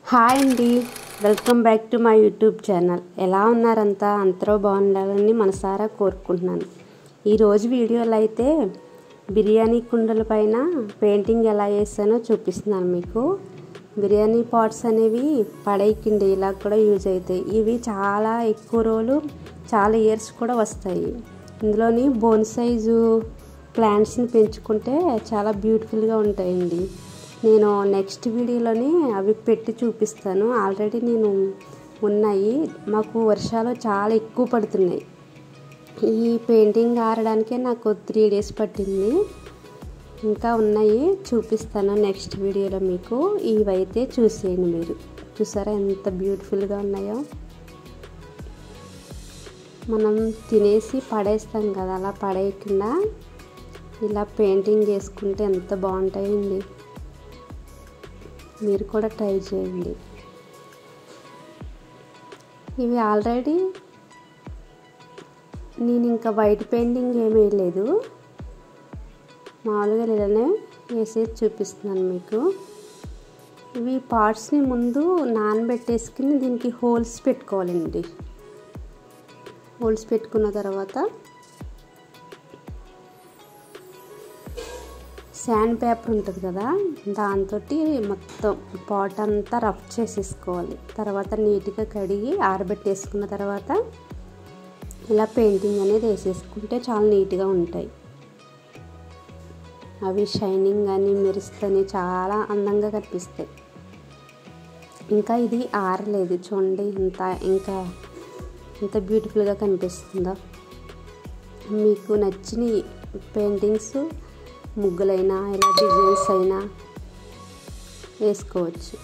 hi అండి welcome back to my YouTube channel ఎలా ఉన్నారంతా అందరూ బాగుండాలని మనసారా కోరుకుంటున్నాను ఈరోజు వీడియోలో అయితే బిర్యానీ కుండల పైన పెయింటింగ్ ఎలా వేసానో చూపిస్తున్నాను మీకు బిర్యానీ పాట్స్ అనేవి పడేయకండి ఇలా కూడా యూజ్ అవుతాయి ఇవి చాలా ఎక్కువ రోజులు చాలా ఇయర్స్ కూడా వస్తాయి ఇందులోని బోన్ సైజు ప్లాంట్స్ని పెంచుకుంటే చాలా బ్యూటిఫుల్గా ఉంటాయండి నేను నెక్స్ట్ వీడియోలోని అవి పెట్టి చూపిస్తాను ఆల్రెడీ నేను ఉన్నాయి మాకు వర్షాలు చాలా ఎక్కువ పడుతున్నాయి ఈ పెయింటింగ్ ఆరడానికే నాకు త్రీ డేస్ పట్టింది ఇంకా ఉన్నాయి చూపిస్తాను నెక్స్ట్ వీడియోలో మీకు ఇవైతే చూసేయండి మీరు చూసారా ఎంత బ్యూటిఫుల్గా ఉన్నాయో మనం తినేసి పడేస్తాం కదా అలా పడేయకుండా ఇలా పెయింటింగ్ చేసుకుంటే ఎంత బాగుంటాయండి మీరు కూడా ట్రై చేయండి ఇవి ఆల్రెడీ నేను ఇంకా వైట్ పెయింటింగ్ ఏమీ వేయలేదు మామూలుగా ఇలానే వేసేసి చూపిస్తున్నాను మీకు ఇవి పార్ట్స్ని ముందు నానబెట్టేసుకుని దీనికి హోల్స్ పెట్టుకోవాలండి హోల్స్ పెట్టుకున్న తర్వాత శాండ్ పేపర్ ఉంటుంది కదా దాంతో మొత్తం పాట్ అంతా రఫ్ చేసేసుకోవాలి తర్వాత నీట్గా కడిగి ఆరబెట్టేసుకున్న తర్వాత ఇలా పెయింటింగ్ అనేది వేసేసుకుంటే చాలా నీట్గా ఉంటాయి అవి షైనింగ్ అని మెరుస్తని చాలా అందంగా కనిపిస్తాయి ఇంకా ఇది ఆరలేదు చూడండి ఇంత ఇంకా ఎంత బ్యూటిఫుల్గా కనిపిస్తుందో మీకు నచ్చిన పెయింటింగ్స్ ముగ్గులైనా ఇలా డిజైన్స్ అయినా వేసుకోవచ్చు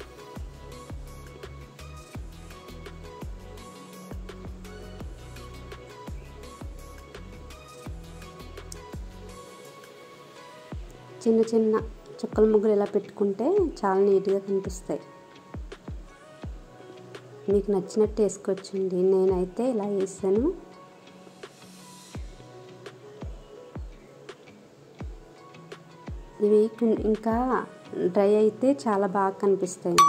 చిన్న చిన్న చుక్కల ముగ్గులు ఇలా పెట్టుకుంటే చాలా నీట్గా కనిపిస్తాయి మీకు నచ్చినట్టు వేసుకోవచ్చండి నేనైతే ఇలా వేసాను ఇవి ఇంకా డ్రై అయితే చాలా బాగా కనిపిస్తాయి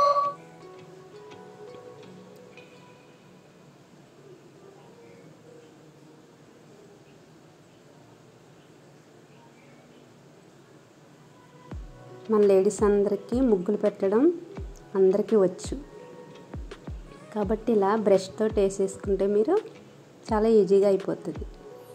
మన లేడీస్ అందరికీ ముగ్గులు పెట్టడం అందరికీ వచ్చు కాబట్టి ఇలా బ్రష్తో వేసేసుకుంటే మీరు చాలా ఈజీగా అయిపోతుంది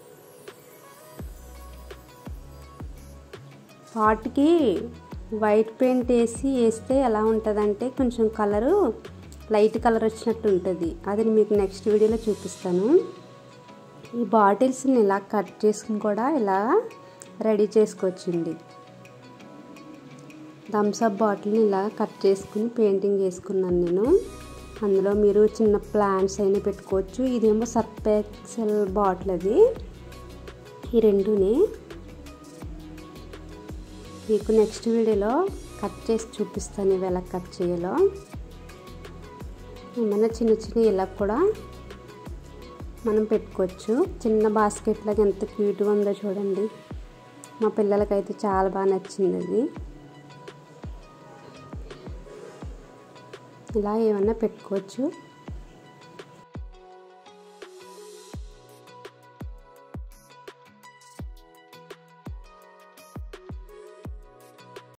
పాట్కి వైట్ పెయింట్ వేసి వేస్తే ఎలా ఉంటుందంటే కొంచెం కలరు లైట్ కలర్ వచ్చినట్టు ఉంటుంది అది మీకు నెక్స్ట్ వీడియోలో చూపిస్తాను ఈ బాటిల్స్ని ఇలా కట్ చేసుకుని కూడా ఇలా రెడీ చేసుకోవచ్చండి థమ్స్అప్ బాటిల్ని ఇలా కట్ చేసుకుని పెయింటింగ్ వేసుకున్నాను నేను అందులో మీరు చిన్న ప్లాంట్స్ అయినా పెట్టుకోవచ్చు ఇదేమో సర్పెక్సెల్ బాటిల్ అది ఈ రెండుని మీకు నెక్స్ట్ వీడియోలో కట్ చేసి చూపిస్తాను ఇవి ఎలా కట్ చేయాలో ఏమైనా చిన్న చిన్న ఇలా కూడా మనం పెట్టుకోవచ్చు చిన్న బాస్కెట్ లాగా ఎంత క్యూట్గా ఉందో చూడండి మా పిల్లలకైతే చాలా బాగా నచ్చింది అది ఇలా ఏమన్నా పెట్టుకోవచ్చు